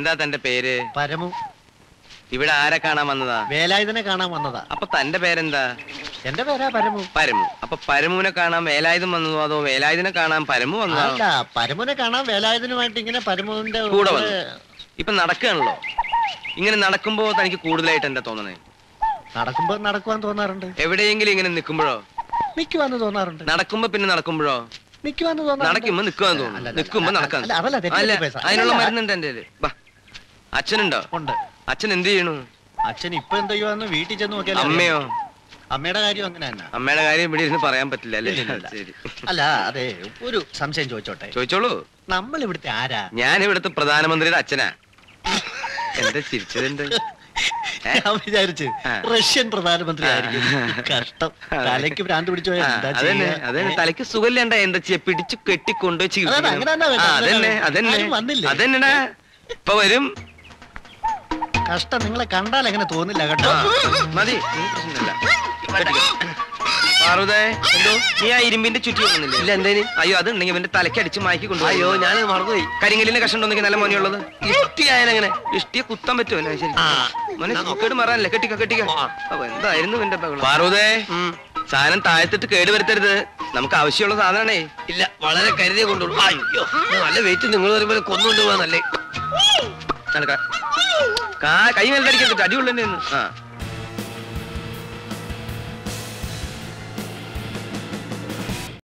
എന്താ തന്റെ പേര് പരമു ഇവിടെ ആരെ കാണാൻ വന്നതാ വേലായുധനെ കാണാൻ വന്നതാ അപ്പൊ തന്റെ പേരെന്താ എന്റെ പേരാ പരമു പരമു അപ്പൊ പരമുവിനെ കാണാൻ വേലായുധം വന്നതോ അതോ വേലായുധനെ കാണാൻ പരമു വന്നതോ അല്ല പരമുനെ കാണാൻ വേലായുധനുമായിട്ട് ഇങ്ങനെ പരമുവിന്റെ കൂടെ വന്നു ഇപ്പൊ നടക്കുകയാണല്ലോ ഇങ്ങനെ നടക്കുമ്പോ തനിക്ക് കൂടുതലായിട്ട് എന്താ തോന്നണേ നടക്കുമ്പോ നടക്കുവാൻ തോന്നാറുണ്ട് എവിടെയെങ്കിലും ഇങ്ങനെ നിൽക്കുമ്പോഴോ നിക്കുവാന്ന് തോന്നാറുണ്ട് നടക്കുമ്പോ പിന്നെ നടക്കുമ്പോഴോ നിക്കുവാന്ന് തോന്നാറുണ്ട് നടക്കുമ്പോ നിൽക്കുവാൻ അല്ല, തോന്നുന്നു അല്ല, നിൽക്കുമ്പോ അല്ല, നടക്കാൻ അല്ല, അതല്ല, തെറ്റിദ്ധരിച്ച അല്ല പൈസ. അതിനുള്ള അല്ല. മരുന്നുണ്ട് എന്റെ കയ്യില്. വാ അച്ഛനുണ്ടോ ഉണ്ട് അച്ഛൻ എന്ത് ചെയ്യണു അച്ഛൻ ഇപ്പൊ എന്ത് ചെയ്യുവാന്ന് വീട്ടിൽ ചെന്ന് നോക്കിയാൽ അമ്മയോ അമ്മയുടെ കാര്യം അങ്ങനെ തന്നെ അമ്മയുടെ കാര്യം ഇവിടെ ഇരുന്ന് പറയാൻ പറ്റില്ല അല്ലേ ഇല്ല, ഇല്ല. ശരി അല്ല അതെ ഒരു സംശയം ചോദിച്ചോട്ടെ ചോദിച്ചോളൂ നമ്മൾ ഇവിടുത്തെ ആരാ ഞാൻ ഇവിടുത്തെ പ്രധാനമന്ത്രിയുടെ അച്ഛനാ എന്താ ചിരിച്ചതെന്ത് ഏ? ഞാൻ വിചാരിച്ചു ആ. റഷ്യൻ പ്രധാനമന്ത്രി ആയിരിക്കും ആ. കഷ്ടം തലയ്ക്ക് ഭ്രാന്ത് പിടിച്ചോ ആ, എന്താ അതന്നെ ചെയ്യാ? അതന്നെ തലയ്ക്ക് സുഖമില്ല എന്താ ചെയ്യാ പിടിച്ചു കെട്ടിക്കൊണ്ടു അതാണ്, അങ്ങനെ തന്നെ വേണ്ടത്, അങ്ങനെ അതന്നെ വേണ്ടത്. അതന്നെ ആരും വന്നില്ലേ? അതന്നെടാ ഇപ്പൊ വരും കഷ്ടം നിങ്ങളെ കണ്ടാൽ എങ്ങനെ തോന്നില്ല കേട്ടോ ആ, മതി നീ പ്രശ്നമില്ല കെട്ടിക്കോ. പാർവതേ എന്തോ നീ ആ ഇരുമ്പിന്റെ ചുറ്റി വന്നില്ലേ ഇല്ല എന്തേന് അയ്യോ അത് ഉണ്ടെങ്കിൽ ഇവന്റെ തലയ്ക്ക് അടിച്ച് മാറ്റി കൊണ്ടു അയ്യോ ഞാൻ മറന്നുപോയി കരിങ്കലിന്റെ കഷ്ണം ഉണ്ടെങ്കിൽ നല്ല മോനെയുള്ളത് ഇഷ്ടിയായാലെങ്ങനെ ഇഷ്ടിയെ കുത്താൻ പറ്റുമോ എന്നാ ശരി മോനെ കേട് മാറാനല്ലേ കെട്ടിക്കോ കെട്ടിക്കോ അപ്പൊ എന്തായിരുന്നു എന്റെ പാർവതേ സാധനം താഴ്ത്തിട്ട് കേട് വരുത്തരുത് നമുക്ക് ആവശ്യമുള്ള സാധനമാണേ ഇല്ല വളരെ കരുതിയെ കൊണ്ടുള്ളൂ അയ്യോ നല്ല വെയിറ്റ് നിങ്ങൾ വരുമ്പോൾ കൊന്നുകൊണ്ട് പോകാന്നല്ലേ നടക്ക കാ കൈ മേലടിക്കരുത് അടിയുള്ളതന്നെ ആ